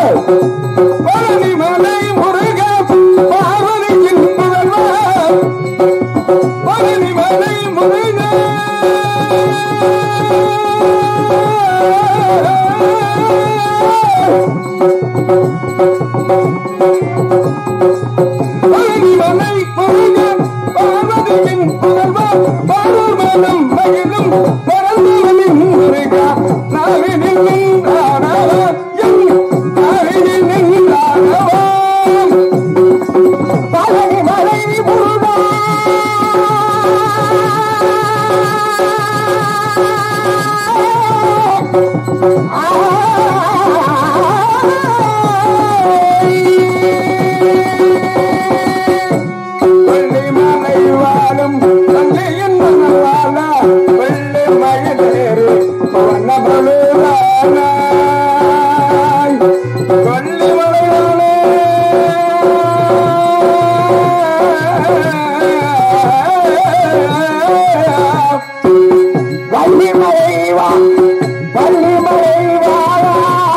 பழனிமலை முருகா பார்வதியின் முதல்வா பழனிமலை முருகா பழனிமலை முருகா பார்வதியின் முதல்வா பாரூர் மனம் மகிழும் பரந்தவனின் முருகா நாவினில் நின்றானவா என் நாவினில் நின்றானவா பழனிமலை முருகா வெள்ளிமலை வாழும் தந்தையின் மனவாள வெள்ளி மயிலேறு வண்ணமலுவானாய் வெள்ளிமலை வள்ளிமலை வா வள்ளிமலை வாழா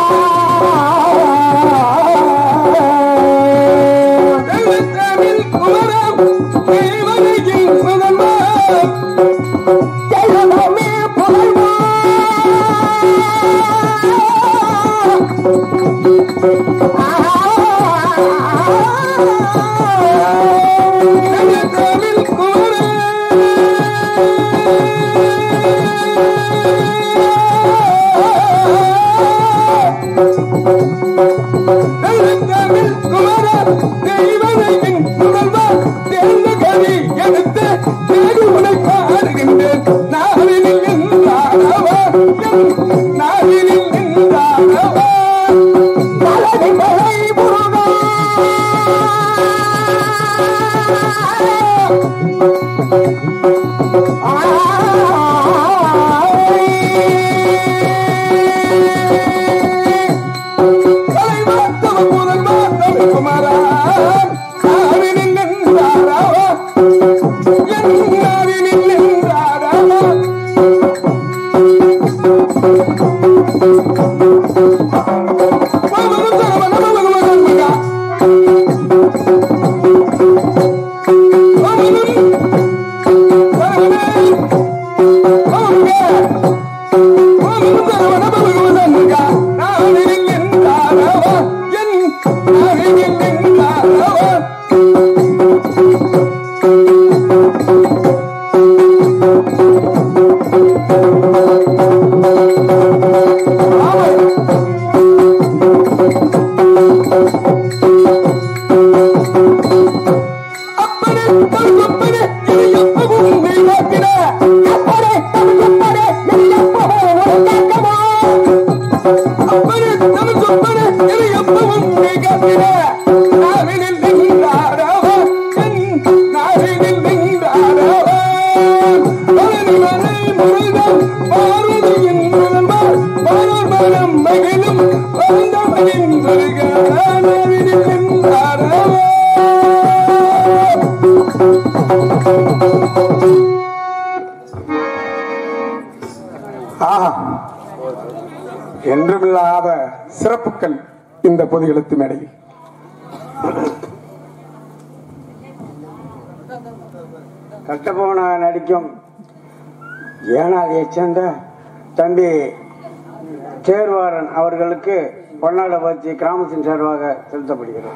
தெய்வத்தமிழ் குமரம் தெய்வனையின் சுதமா தெய்வமே புகழ்வா தெய்வத்தமிழ் தெய்வத்தமிழ் குமரர் தெய்வனையின் முதல்வர் தேர்ந்த கவி எடுத்து தேடி உனை பாடுகின்றேன் நாவினில் நின்றானவா என் நாவினில் நின்றானவா பழனி மலை முருகா தலைவாத்தவ முதல்வர் தமிழ்குமாரா நாவினில் நின்றாரவா என் நாவினில் நின்றாரவா அப்பனே தங்கப்பனே இது எப்பவும் நீ வாக்கின அப்பனே தங்கப்பனே இது எப்பவும் ஒரு கேட்கமா அப்பனே தங்கப்பனே இது எப்பவும் நீ காத்தின நாவினில் நின்றாரவா என் நாவினில் நின்றாரவா பழனிமலை முருகன் பார்வதியின் முதல்வர் பாரூர் மனம் மகிழும் வந்தவனின் முருகன் நாவினில் நின்றாரவா ஆஹா என்றுமில்லாத சிறப்புகள் இந்த பொது எழுத்து மேடையில் கட்டபொம்மன நடிக்கும் ஏனாதியைச் சேர்ந்த தம்பி சேர்வாரன் அவர்களுக்கு பொன்னாட பற்றி கிராமத்தின் சார்பாக செலுத்தப்படுகிறது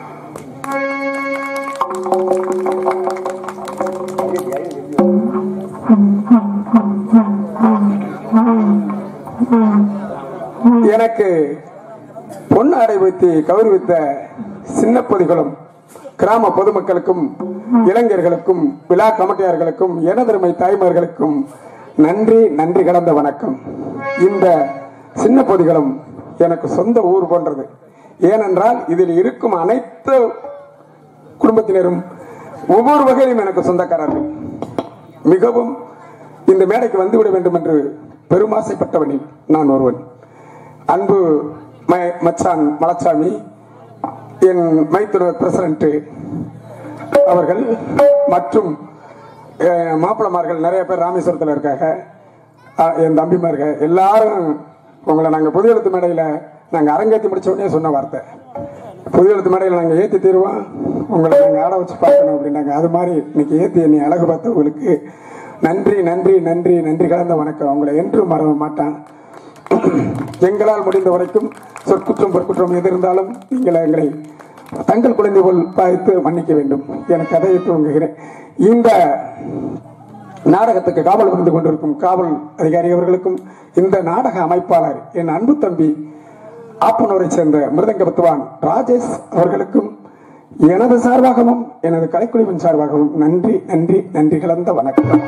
எனக்கு பொன்னாடை வைத்து கௌரவித்த சின்ன பொதிகளும் கிராம பொதுமக்களுக்கும் இளைஞர்களுக்கும் விழா கமிட்டியார்களுக்கும் எனதருமை தாய்மார்களுக்கும் நன்றி நன்றி கடந்த வணக்கம் இந்த சின்ன பொதிகளும் எனக்கு சொந்த ஊர் போன்றது ஏனென்றால் இதில் இருக்கும் அனைத்து குடும்பத்தினரும் ஒவ்வொரு வகையிலும் எனக்கு சொந்தக்காரர்கள் மிகவும் இந்த மேடைக்கு வந்துவிட வேண்டும் என்று பெருமாசைப்பட்டவனில் நான் ஒருவன் அன்பு ம- மச்சான் மலச்சாமி என் மைத்துனர் பிரசிடண்ட் அவர்கள் மற்றும் அஹ், மாப்பிளமார்கள் நிறைய பேர் ராமேஸ்வரத்தில் இருக்காங்க அஹ், என் தம்பிமார்கள் எல்லாரும் உங்களை நாங்கள் பொது எழுத்து மேடையில் நாங்க அரங்கேற்றி முடிச்ச உடனே சொன்ன வார்த்தை புது எழுத்து மேடையில் நாங்க ஏத்தி தீருவோம் உங்களை நாங்க ஆட வச்சு பார்க்கணும் அப்படின்னாங்க அது மாதிரி இன்னைக்கு ஏத்தி என்னை அழகு பார்த்தவங்களுக்கு நன்றி நன்றி நன்றி நன்றி கலந்த வணக்கம் உங்களை என்றும் மறக்க மாட்டான் எங்களால் முடிந்த வரைக்கும் சொற்குற்றம் பொற்குற்றம் எது இருந்தாலும் நீங்கள் எங்களை தங்கள் குழந்தை போல் பார்த்து மன்னிக்க வேண்டும் என கதையை துவங்குகிறேன் இந்த நாடகத்துக்கு காவல் புரிந்து கொண்டிருக்கும் காவல் அதிகாரி அவர்களுக்கும் இந்த நாடக அமைப்பாளர் என் அன்பு தம்பி ஆப்பனூரை சேர்ந்த மிருதங்க வித்துவான் ராஜேஷ் அவர்களுக்கும் எனது சார்பாகவும் எனது கலைக்குழுவின் சார்பாகவும் நன்றி நன்றி நன்றி கலந்த வணக்கம்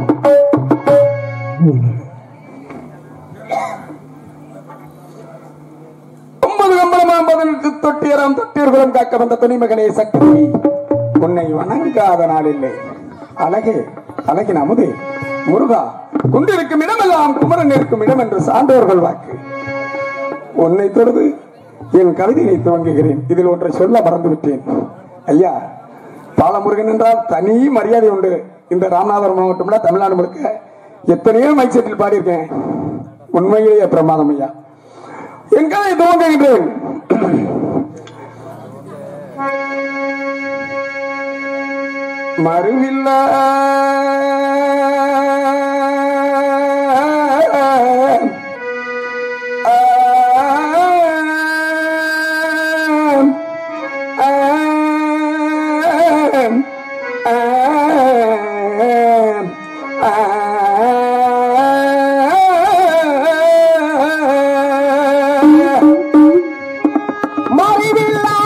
ஒன்பது கம்பளமாம் பதினெட்டு தொட்டியராம் தொட்டியர்களும் காக்க வந்த துணிமகனே சக்தி உன்னை வணங்காத நாள் இல்லை அழகே அழகின் அமுதே முருகா கொண்டிருக்கும் இடமெல்லாம் குமரன் இருக்கும் இடம் என்று சான்றோர்கள் வாக்கு உன்னை தொழுது என் கவிதையை துவங்குகிறேன் இதில் ஒன்றை சொல்ல மறந்து விட்டேன் ஐயா பாலமுருகன் என்றால் தனி மரியாதை உண்டு இந்த ராமநாதபுரம் மாவட்டம்ல தமிழ்நாடு முழுக்க எத்தனையோ மைக் செட்டில் பாடியிருக்கேன் உண்மையிலேயே பிரமாதம் ஐயா என் கதை துவங்குகின்றேன் மறுவில்ல மறிவில்லா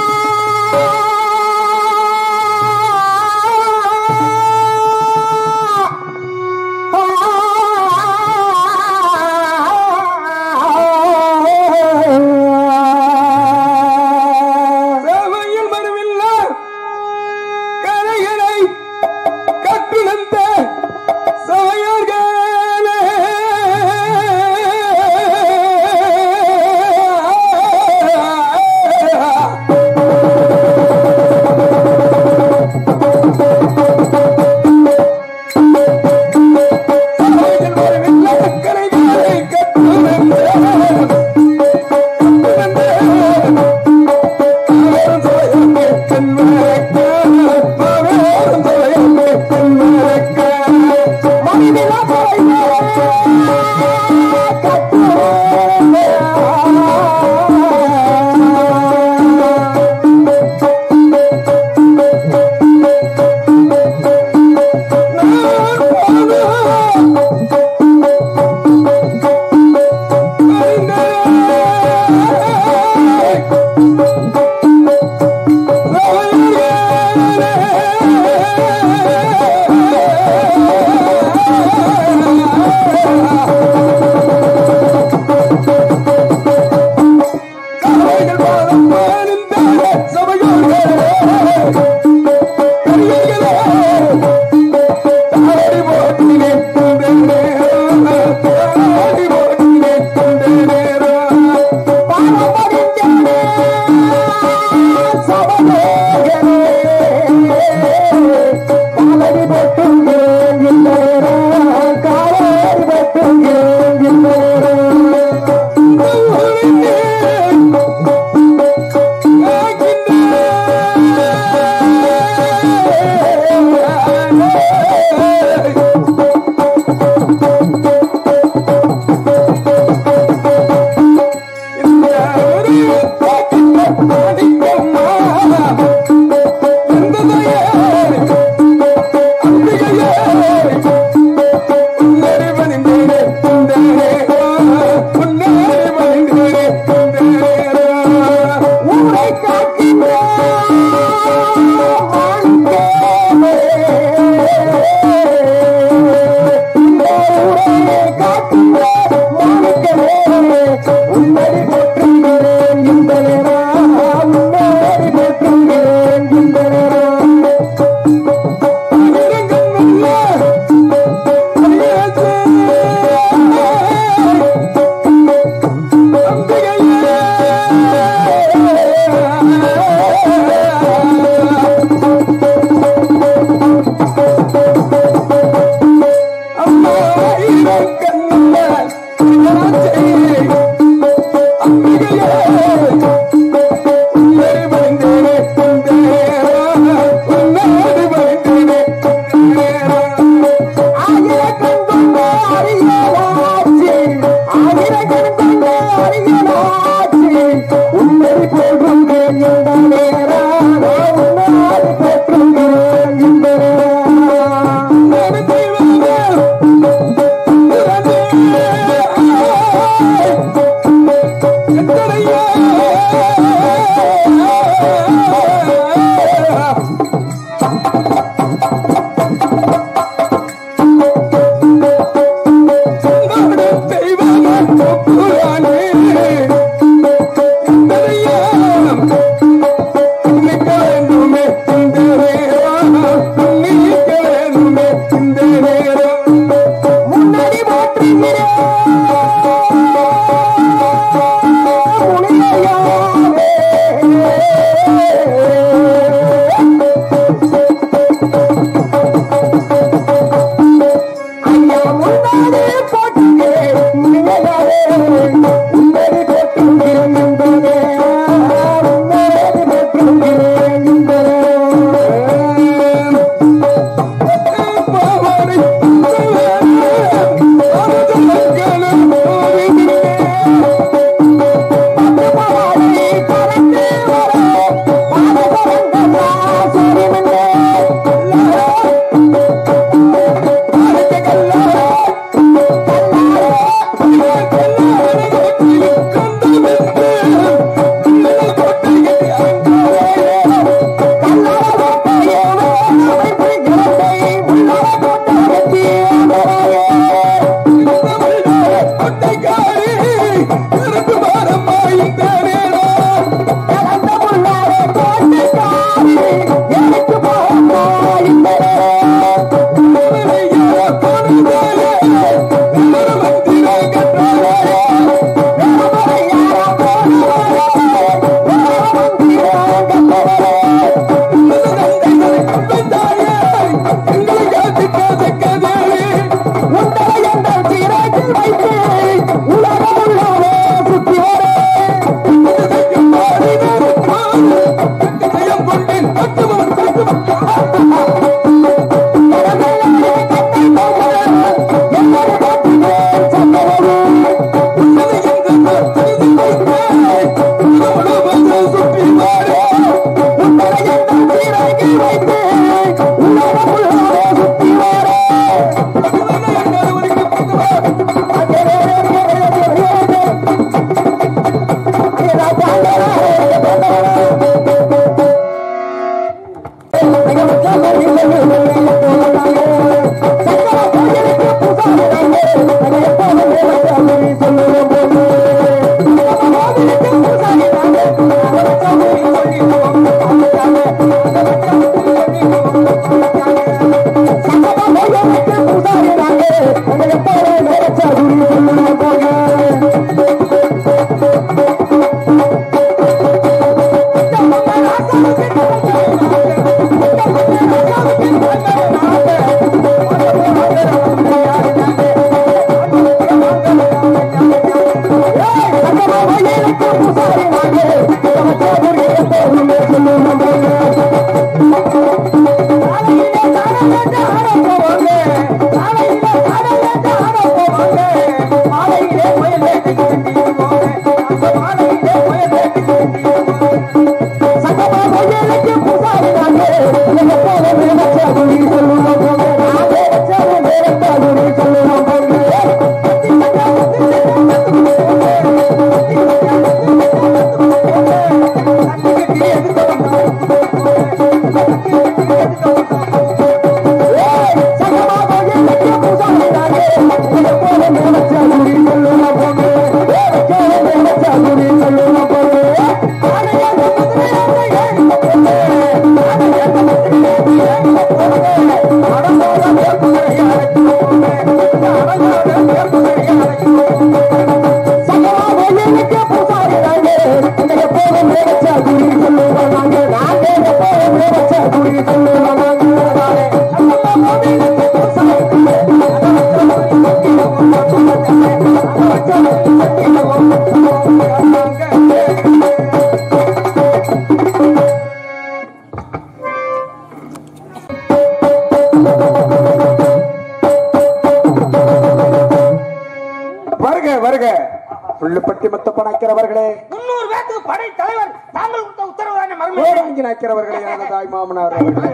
வருக வருக புள்ளுப்பட்டி மத்த நாக்கிறவர்களே முன்னூறு பேருக்கு படை தலைவர் தாங்கள் கொடுத்த உத்தரவு தானே மறுமை வேடங்கி நாக்கிறவர்களே எனது தாய் மாமனார் அவர்களே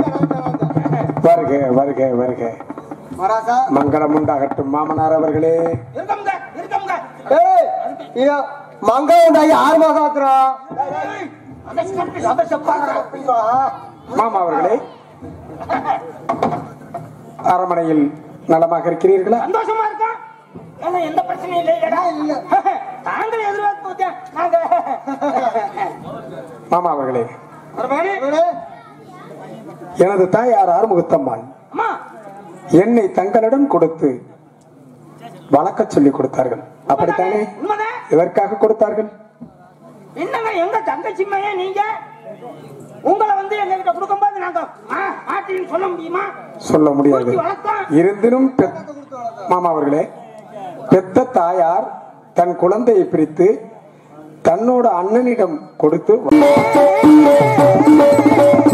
வருக வருக வருக மராசா மங்களம் உண்டாகட்டும் மாமனார் அவர்களே இருக்கமுங்க இருக்கமுங்க ஏய் இது மங்காய் ஆறு மாசம் ஆக்குறா அதை ஸ்டெப் அதை ஸ்டெப் மாமா அவர்களே அரமனையில் நலமாக இருக்கிறீர்களா சந்தோஷமா இருக்கா ஏன்னா எந்த பிரச்சனையும் இல்லை இல்லடா இல்ல தாங்கள் எதிர்பார்த்து பார்த்தேன் நாங்க மாமா அவர்களே மறுபடி எனது தாயார் ஆறுமுகத்தம்மாள் அம்மா என்னை தங்களிடம் கொடுத்து வளர்க்க சொல்லி கொடுத்தார்கள் அப்படித்தானே உண்மைதான் எதற்காக கொடுத்தார்கள் என்னங்க எங்க தங்கச்சிம்மையே நீங்க உங்களை வந்து எங்க கிட்ட கொடுக்கும்போது நாங்க மா- மாட்டின்னு சொல்ல முடியுமா சொல்ல முடியாது தூக்கி வளர்த்தோம் இருந்தினும் பெத்- மாமா அவர்களே பெத்த தாயார் தன் குழந்தையை பிரித்து தன்னோட அண்ணனிடம் கொடுத்து